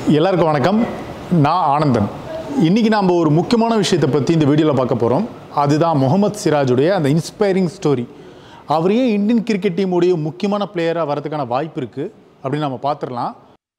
எல்லாருக்கும் வணக்கம் நான் ஆனந்தன் இன்றைக்கி நாம் ஒரு முக்கியமான விஷயத்தை பற்றி இந்த வீடியோவில் பார்க்க போகிறோம் அதுதான் முகமது சிராஜுடைய அந்த இன்ஸ்பைரிங் ஸ்டோரி அவர் ஏன் இந்தியன் கிரிக்கெட் டீமுடைய முக்கியமான பிளேயராக வரதுக்கான வாய்ப்பு இருக்குது அப்படின்னு நம்ம பார்த்துடலாம்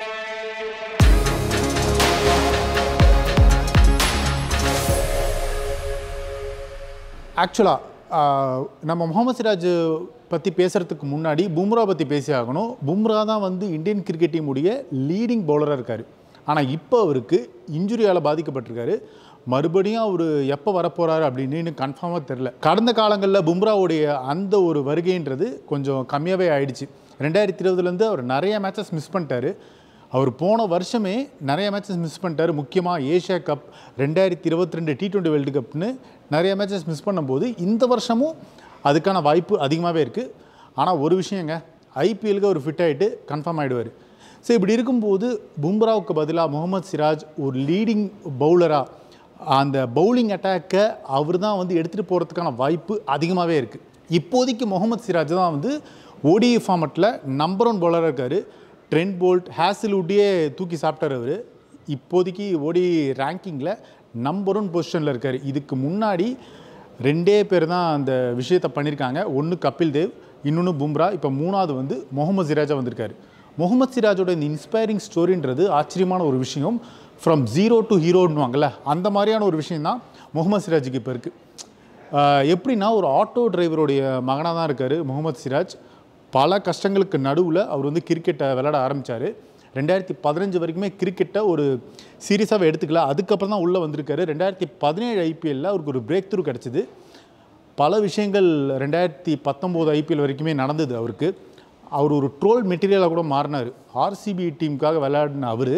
ஆக்சுவலாக நம்ம முகமது சிராஜ் பற்றி பேசுகிறதுக்கு முன்னாடி பும்ரா பற்றி பேசி ஆகணும் பும்ரா தான் வந்து இந்தியன் கிரிக்கெட் டீமுடைய லீடிங் பவுலராக இருக்கார் ஆனால் இப்போ அவருக்கு இன்ஜுரியால் பாதிக்கப்பட்டிருக்காரு மறுபடியும் அவர் எப்போ வரப்போகிறாரு அப்படின்னு இன்னும் கன்ஃபார்மாக தெரில கடந்த காலங்களில் பும்ராவுடைய அந்த ஒரு வருகைன்றது கொஞ்சம் கம்மியாகவே ஆயிடுச்சு ரெண்டாயிரத்தி இருபதுலேருந்து அவர் நிறைய மேட்சஸ் மிஸ் பண்ணிட்டாரு அவர் போன வருஷமே நிறைய மேட்சஸ் மிஸ் பண்ணிட்டாரு முக்கியமாக ஏஷியா கப் ரெண்டாயிரத்தி இருபத்தி ரெண்டு டி டுவெண்ட்டி வேர்ல்டு கப்னு நிறைய மேட்சஸ் மிஸ் பண்ணும்போது இந்த வருஷமும் அதுக்கான வாய்ப்பு அதிகமாகவே இருக்குது ஆனால் ஒரு விஷயங்க ஐபிஎலுக்கு அவர் ஃபிட் ஆகிட்டு கன்ஃபார்ம் ஆகிடுவார் ஸோ இப்படி இருக்கும்போது பும்ராவுக்கு பதிலாக முகமது சிராஜ் ஒரு லீடிங் பவுலராக அந்த பவுலிங் அட்டாக்கை அவர் தான் வந்து எடுத்துகிட்டு போகிறதுக்கான வாய்ப்பு அதிகமாகவே இருக்குது இப்போதைக்கு முகமது சிராஜ் தான் வந்து ஓடிஐ ஃபார்மட்டில் நம்பர் ஒன் பவுலராக இருக்கார் ட்ரெண்ட் போல்ட் ஹேசில்வுட்டையே தூக்கி சாப்பிட்டார் அவர் இப்போதைக்கு ஓடி ரேங்கிங்கில் நம்பர் ஒன் பொசிஷனில் இருக்கார் இதுக்கு முன்னாடி ரெண்டே பேர் தான் அந்த விஷயத்தை பண்ணியிருக்காங்க ஒன்று கபில் தேவ் இன்னொன்று பும்ரா இப்போ மூணாவது வந்து முகமது சிராஜா வந்திருக்காரு முகமது சிராஜோட இந்த இன்ஸ்பைரிங் ஸ்டோரின்றது ஆச்சரியமான ஒரு விஷயம் ஃப்ரம் ஜீரோ டு ஹீரோன்னுவாங்கள்ல அந்த மாதிரியான ஒரு விஷயம் தான் முகமது சிராஜுக்கு இப்போ இருக்குது ஆஹ் எப்படின்னா ஒரு ஆட்டோ டிரைவருடைய மகனாக தான் இருக்கார் முகமது சிராஜ் பல கஷ்டங்களுக்கு நடுவில் அவர் வந்து கிரிக்கெட்டை விளையாட ஆரம்பித்தார் ரெண்டாயிரத்தி பதினஞ்சு வரைக்குமே கிரிக்கெட்டை ஒரு சீரியஸாகவே எடுத்துக்கல அதுக்கப்புறம் தான் உள்ளே வந்திருக்காரு ரெண்டாயிரத்தி பதினேழு ஐபிஎல்லில் அவருக்கு ஒரு பிரேக் த்ரூ கிடச்சிது பல விஷயங்கள் ரெண்டாயிரத்தி பத்தொம்போது ஐபிஎல் வரைக்குமே நடந்தது அவருக்கு அவர் ஒரு ட்ரோல் மெட்டீரியலாக கூட மாறினார் ஆர்சிபி டீமுக்காக விளையாடின அவர்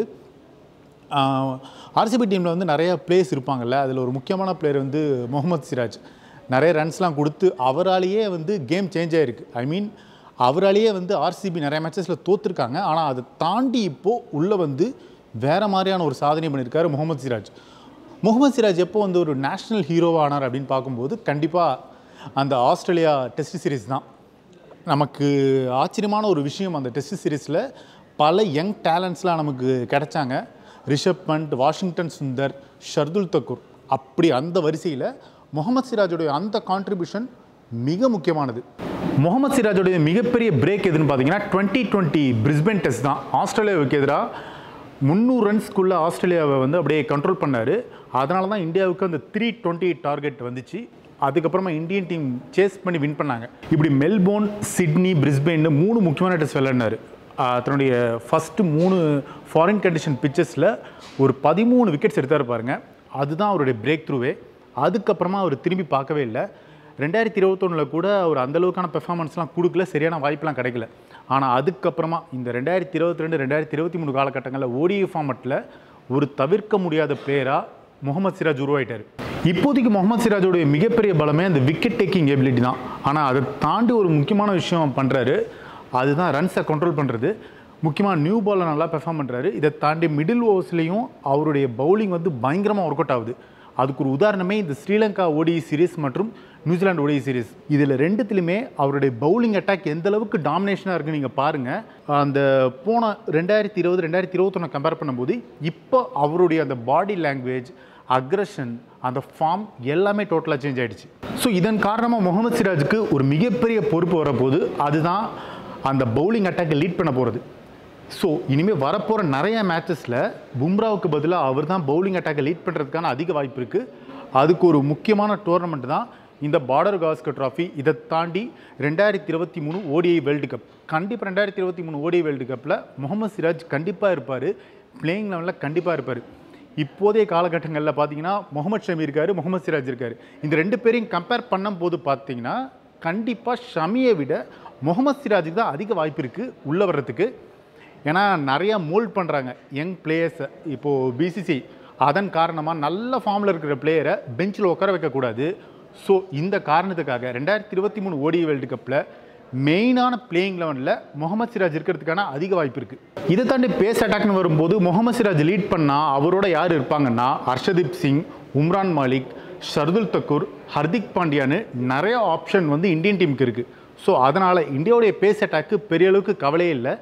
ஆர்சிபி டீமில் வந்து நிறைய பிளேயர்ஸ் இருப்பாங்கல்ல அதில் ஒரு முக்கியமான பிளேயர் வந்து முகமது சிராஜ் நிறைய ரன்ஸ்லாம் கொடுத்து அவராலேயே வந்து கேம் சேஞ்ச் ஆகிருக்கு ஐ மீன் அவராலேயே வந்து ஆர்சிபி நிறைய மேட்சஸில் தோற்றுருக்காங்க ஆனால் அதை தாண்டி இப்போது உள்ளே வந்து வேறு மாதிரியான ஒரு சாதனை பண்ணியிருக்காரு முகமது சிராஜ் முகமது சிராஜ் எப்போ வந்து ஒரு நேஷ்னல் ஹீரோவாக ஆனார் அப்படின்னு பார்க்கும்போது கண்டிப்பாக அந்த ஆஸ்திரேலியா டெஸ்ட் சீரிஸ் தான் நமக்கு ஆச்சரியமான ஒரு விஷயம் அந்த டெஸ்ட் சீரிஸில் பல யங் டேலண்ட்ஸ்லாம் நமக்கு கிடைச்சாங்க ரிஷப் பண்ட் வாஷிங்டன் சுந்தர் ஷர்துல் தக்கூர் அப்படி அந்த வரிசையில் முகமது சிராஜுடைய அந்த கான்ட்ரிபியூஷன் மிக முக்கியமானது முகமது சிராஜுடைய மிகப்பெரிய பிரேக் எதுன்னு பார்த்தீங்கன்னா டுவெண்ட்டி டுவெண்ட்டி பிரிஸ்பென் டெஸ்ட் தான் ஆஸ்திரேலியாவுக்கு எதிராக முந்நூறு ரன்ஸ்க்குள்ளே ஆஸ்திரேலியாவை வந்து அப்படியே கண்ட்ரோல் பண்ணார் அதனால தான் இந்தியாவுக்கு அந்த த்ரீ டுவெண்ட்டி டார்கெட் வந்துச்சு அதுக்கப்புறமா இந்தியன் டீம் சேஸ் பண்ணி வின் பண்ணாங்க இப்படி மெல்போர்ன் சிட்னி பிரிஸ்பெயின் மூணு முக்கியமான டெஸ்ட் விளையாடினார் ஆஹ் தன்னுடைய ஃபஸ்ட்டு மூணு ஃபாரின் கண்டிஷன் பிச்சஸில் ஒரு பதிமூணு விக்கெட்ஸ் எடுத்தார் பாருங்க அதுதான் அவருடைய பிரேக் த்ரூவே அதுக்கப்புறமா அவர் திரும்பி பார்க்கவே இல்லை ரெண்டாயிரத்தி இருபத்தொன்னில் கூட அவர் அந்தளவுக்கான பெர்ஃபார்மன்ஸ்லாம் கொடுக்கல சரியான வாய்ப்பெலாம் கிடைக்கல ஆனால் அதுக்கப்புறமா இந்த ரெண்டாயிரத்தி இருபத்தி ரெண்டு ரெண்டாயிரத்தி இருபத்தி மூணு காலகட்டங்களில் ஓடிஐ ஃபார்மட்டில் ஒரு தவிர்க்க முடியாத பிளேயராக முகமது சிராஜ் உருவாயிட்டார் இப்போதைக்கு முகமது சிராஜோடைய மிகப்பெரிய பலமே அந்த விக்கெட் டேக்கிங் எபிலிட்டி தான் ஆனால் அதை தாண்டி ஒரு முக்கியமான விஷயம் பண்ணுறாரு அதுதான் ரன்ஸை கண்ட்ரோல் பண்ணுறது முக்கியமாக நியூ பாலில் நல்லா பெர்ஃபார்ம் பண்ணுறாரு இதை தாண்டி மிடில் ஓவர்ஸ்லேயும் அவருடைய பவுலிங் வந்து பயங்கரமாக ஒர்க் அவுட் ஆகுது அதுக்கு ஒரு உதாரணமே இந்த ஸ்ரீலங்கா ஓடிஐ சீரிஸ் மற்றும் நியூசிலாந்து ஓடிஐ சீரிஸ் இதில் ரெண்டுத்துலையுமே அவருடைய பவுலிங் அட்டாக் எந்த அளவுக்கு டாமினேஷனாக இருக்குன்னு நீங்கள் பாருங்கள் அந்த போன ரெண்டாயிரத்தி இருபது ரெண்டாயிரத்தி இருபத்தொன்று கம்பேர் பண்ணும்போது இப்போ அவருடைய அந்த பாடி லாங்குவேஜ் அக்ரஷன் அந்த ஃபார்ம் எல்லாமே டோட்டலாக சேஞ்ச் ஆயிடுச்சு ஸோ இதன் காரணமாக முகமது சிராஜுக்கு ஒரு மிகப்பெரிய பொறுப்பு வரப்போகுது அதுதான் அந்த பவுலிங் அட்டாக்கை லீட் பண்ண போகிறது ஸோ இனிமேல் வரப்போகிற நிறைய மேட்சஸில் பும்ராவுக்கு பதிலாக அவர் தான் பவுலிங் அட்டாக்கை லீட் பண்ணுறதுக்கான அதிக வாய்ப்பு இருக்குது அதுக்கு ஒரு முக்கியமான டோர்னமெண்ட் தான் இந்த பார்டர் காஸ்கர் ட்ராஃபி இதை தாண்டி ரெண்டாயிரத்தி இருபத்தி மூணு ஓடிஐ வேர்ல்டு கப் கண்டிப்பாக ரெண்டாயிரத்தி இருபத்தி மூணு ஓடிஐ வேர்ல்டு கப்பில் முகமது சிராஜ் கண்டிப்பாக இருப்பார் பிளேயிங் லெவலில் கண்டிப்பாக இருப்பார் இப்போதைய காலகட்டங்களில் பார்த்தீங்கன்னா முகமது ஷமி இருக்கார் முகமது சிராஜ் இருக்கார் இந்த ரெண்டு பேரையும் கம்பேர் பண்ணும்போது பார்த்தீங்கன்னா கண்டிப்பாக ஷமியை விட முகமது சிராஜுக்கு தான் அதிக வாய்ப்பு இருக்குது உள்ளே வர்றதுக்கு ஏன்னா நிறையா மோல்ட் பண்ணுறாங்க யங் பிளேயர்ஸை இப்போது பிசிசி அதன் காரணமாக நல்ல ஃபார்மில் இருக்கிற பிளேயரை பெஞ்சில் உட்கார வைக்கக்கூடாது ஸோ இந்த காரணத்துக்காக ரெண்டாயிரத்தி இருபத்தி மூணு ஓடி வேர்ல்டு கப்பில் மெயினான பிளேயிங் லெவனில் முகமது சிராஜ் இருக்கிறதுக்கான அதிக வாய்ப்பு இருக்குது இதை தாண்டி பேஸ் அட்டாக்னு வரும்போது முகமது சிராஜ் லீட் பண்ணால் அவரோட யார் இருப்பாங்கன்னா ஹர்ஷதீப் சிங் உம்ரான் மாலிக் ஷர்துல் தக்கூர் ஹர்திக் பாண்டியான்னு நிறைய ஆப்ஷன் வந்து இந்தியன் டீமுக்கு இருக்குது ஸோ அதனால் இந்தியாவுடைய பேஸ் அட்டாக்கு பெரிய அளவுக்கு கவலையே இல்லை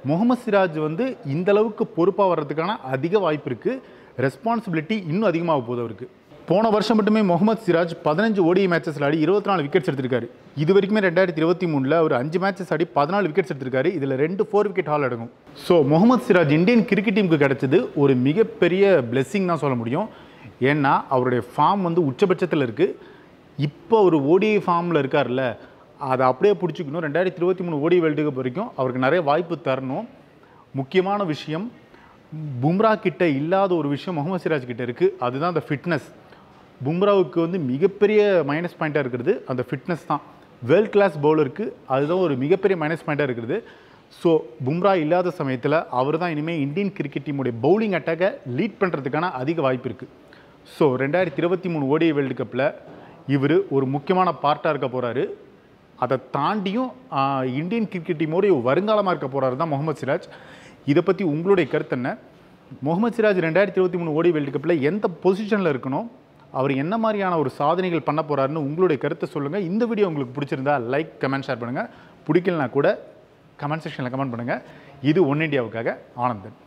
முகமது சிராஜ் வந்து இந்த அளவுக்கு பொறுப்பாக வர்றதுக்கான அதிக வாய்ப்பு இருக்குது ரெஸ்பான்சிபிலிட்டி இன்னும் அதிகமாக போகுது அவருக்கு போன வருஷம் மட்டுமே முகமது சிராஜ் பதினஞ்சு ஓடிஐ மேட்சஸில் ஆடி இருபத்தி நாலு விக்கெட்ஸ் எடுத்திருக்காரு இது வரைக்குமே ரெண்டாயிரத்தி இருபத்தி மூணில் ஒரு அஞ்சு மேட்சஸ் ஆடி பதினாலு விக்கெட்ஸ் எடுத்திருக்காரு இதில் ரெண்டு ஃபோர் விக்கெட் ஹால் அடங்கும் so Mohammed Siraj Indian cricket டீமுக்கு கிடைச்சது ஒரு மிகப்பெரிய பிளெஸ்ஸிங் தான் சொல்ல முடியும் ஏன்னா அவருடைய ஃபார்ம் வந்து உச்சபட்சத்தில் இருக்குது இப்போ ஒரு ஓடிஐ ஃபார்மில் இருக்கார்ல அதை அப்படியே பிடிச்சிக்கணும் ரெண்டாயிரத்தி இருபத்தி மூணு ஓடி வேர்ல்டு கப் வரைக்கும் அவருக்கு நிறைய வாய்ப்பு தரணும் முக்கியமான விஷயம் பும்ரா கிட்ட இல்லாத ஒரு விஷயம் முகமது சிராஜ் கிட்ட இருக்குது அதுதான் அந்த ஃபிட்னஸ் பும்ராவுக்கு வந்து மிகப்பெரிய மைனஸ் பாயிண்ட்டாக இருக்கிறது அந்த ஃபிட்னஸ் தான் வேர்ல்ட் கிளாஸ் பவுலருக்கு அதுதான் ஒரு மிகப்பெரிய மைனஸ் பாயிண்ட்டாக இருக்கிறது ஸோ பும்ரா இல்லாத சமயத்தில் அவர் தான் இனிமேல் இந்தியன் கிரிக்கெட் டீமுடைய பவுலிங் அட்டாக்கை லீட் பண்ணுறதுக்கான அதிக வாய்ப்பு இருக்குது ஸோ ரெண்டாயிரத்தி இருபத்தி மூணு ஓடிஐ வேர்ல்டு கப்பில் இவர் ஒரு முக்கியமான பார்ட்டாக இருக்க போகிறாரு அதை தாண்டியும் ஆஹ், இந்தியன் கிரிக்கெட் டீமோடைய வருங்காலமாக இருக்க போகிறாரு தான் முகமது சிராஜ் இதை பற்றி உங்களுடைய கருத்து என்ன முகமது சிராஜ் ரெண்டாயிரத்தி இருபத்தி மூணு ஓடி வேர்ல்டு கப்பில் எந்த பொசிஷனில் இருக்கணும் அவர் என்ன மாதிரியான ஒரு சாதனைகள் பண்ண போகிறாருன்னு உங்களுடைய கருத்தை சொல்லுங்கள் இந்த வீடியோ உங்களுக்கு பிடிச்சிருந்தா லைக் கமெண்ட் ஷேர் பண்ணுங்கள் பிடிக்கலனா கூட கமெண்ட் செக்ஷனில் கமெண்ட் பண்ணுங்கள் இது ஒன் இண்டியாவுக்காக ஆனந்தன்